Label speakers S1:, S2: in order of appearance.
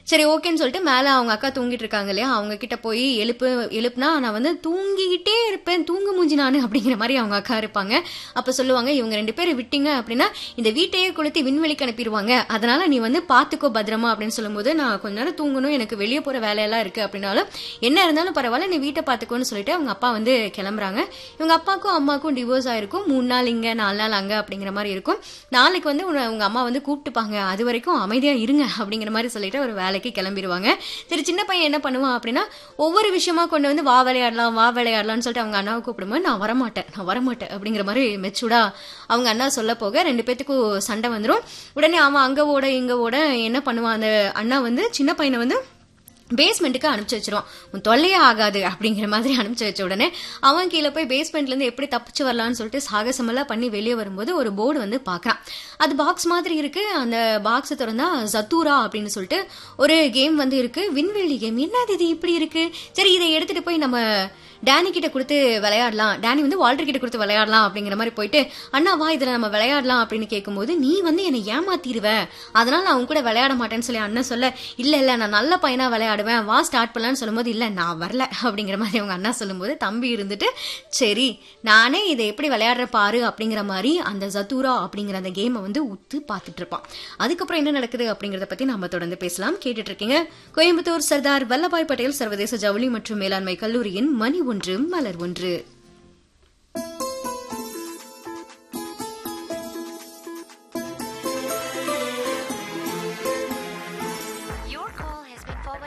S1: சரி ஓகேன்னு சொல்லிட்டு மேலே அவங்க அக்கா தூங்கிட்டு இருக்காங்க இல்லையா அவங்க கிட்ட போய் எழுப்பு எழுப்புனா நான் வந்து தூங்கிக்கிட்டே இருப்பேன் தூங்கு மூஞ்சி நான் அப்படிங்கிற மாதிரி அவங்க அக்கா இருப்பாங்க அப்போ சொல்லுவாங்க இவங்க ரெண்டு பேரும் விட்டீங்க அப்படின்னா இந்த வீட்டையே கொளுத்தி விண்வெளிக்கு அனுப்பிடுவாங்க அதனால நீ வந்து பார்த்துக்கோ பத்திரமா அப்படின்னு சொல்லும்போது நான் கொஞ்ச நேரம் தூங்கணும் எனக்கு வெளியே போகிற வேலையெல்லாம் இருக்கு அப்படின்னாலும் என்ன இருந்தாலும் பரவாயில்ல நீ வீட்டை பார்த்துக்கோன்னு சொல்லிட்டு அவங்க அப்பா வந்து கிளம்புறாங்க இவங்க அப்பாவுக்கும் அம்மாவுக்கும் டிவோர்ஸ் ஆயிருக்கும் மூணு நாள் இங்க நாலு நாள் அங்க அப்படிங்கிற மாதிரி இருக்கும் நாளைக்கு வந்து உன்னை உங்க அம்மா வந்து கூப்பிட்டுப்பாங்க அது வரைக்கும் அமைதியா இருங்க அப்படிங்கிற மாதிரி சொல்லிட்டு ஒரு வேலைக்கு கிளம்பிடுவாங்க சரி சின்ன பையன் என்ன பண்ணுவான் அப்படின்னா ஒவ்வொரு விஷயமா கொண்டு வந்து வா விளையாடலாம் வா விளையாடலாம்னு சொல்லிட்டு அவங்க அண்ணாவை கூப்பிடும்போது நான் வரமாட்டேன் நான் வரமாட்டேன் அப்படிங்கிற மாதிரி மெச்சூர்டா அவங்க அண்ணா சொல்ல போக ரெண்டு பேத்துக்கும் சண்டை வந்துடும் உடனே அவன் அங்க ஓட இங்க ஓட என்ன பண்ணுவான் அந்த அண்ணா வந்து சின்ன பையனை வந்து பேஸ்மெண்ட்டுக்கு அனுப்பிச்சு வச்சிருவான் உன் தொல்லையே ஆகாது அப்படிங்கிற மாதிரி அனுப்பிச்சு வச்ச உடனே அவன் கீழே போய் பேஸ்மெண்ட்ல இருந்து எப்படி தப்பிச்சு வரலாம்னு சொல்லிட்டு சாகசமெல்லாம் பண்ணி வெளியே வரும்போது ஒரு போர்டு வந்து பார்க்கறான் அது பாக்ஸ் மாதிரி இருக்கு அந்த பாக்ஸ் திறந்தா ஜத்தூரா அப்படின்னு சொல்லிட்டு ஒரு கேம் வந்து இருக்கு விண்வெளி கேம் என்னது இது இப்படி இருக்கு சரி இதை எடுத்துட்டு போய் நம்ம டேனி கிட்ட கொடுத்து விளையாடலாம் டேனி வந்து வால்டர் கிட்ட கொடுத்து விளையாடலாம் அப்படிங்கிற மாதிரி போயிட்டு அண்ணா வா இதுல நம்ம விளையாடலாம் அப்படின்னு கேட்கும்போது நீ வந்து என்னை ஏமாத்திடுவ அதனால நான் உன் கூட விளையாட மாட்டேன்னு சொல்லி அண்ணன் சொல்ல இல்ல இல்ல நான் நல்ல பையனா விளையாடுவேன் வா ஸ்டார்ட் பண்ணலாம்னு சொல்லும்போது இல்ல நான் வரல அப்படிங்கிற மாதிரி அவங்க அண்ணா சொல்லும்போது தம்பி இருந்துட்டு சரி நானே இதை எப்படி விளையாடுற பாரு அப்படிங்கிற மாதிரி அந்த ஜத்தூரா அப்படிங்கிற அந்த கேமை வந்து உத்து பார்த்துட்டு இருப்பான் அதுக்கப்புறம் என்ன நடக்குது அப்படிங்கறத பத்தி நாம தொடர்ந்து பேசலாம் கேட்டுட்டு இருக்கீங்க கோயம்புத்தூர் சர்தார் வல்லபாய் பட்டேல் சர்வதேச ஜவுளி மற்றும் மேலாண்மை கல்லூரியின் மணி ஒன்று மலர் ஒன்று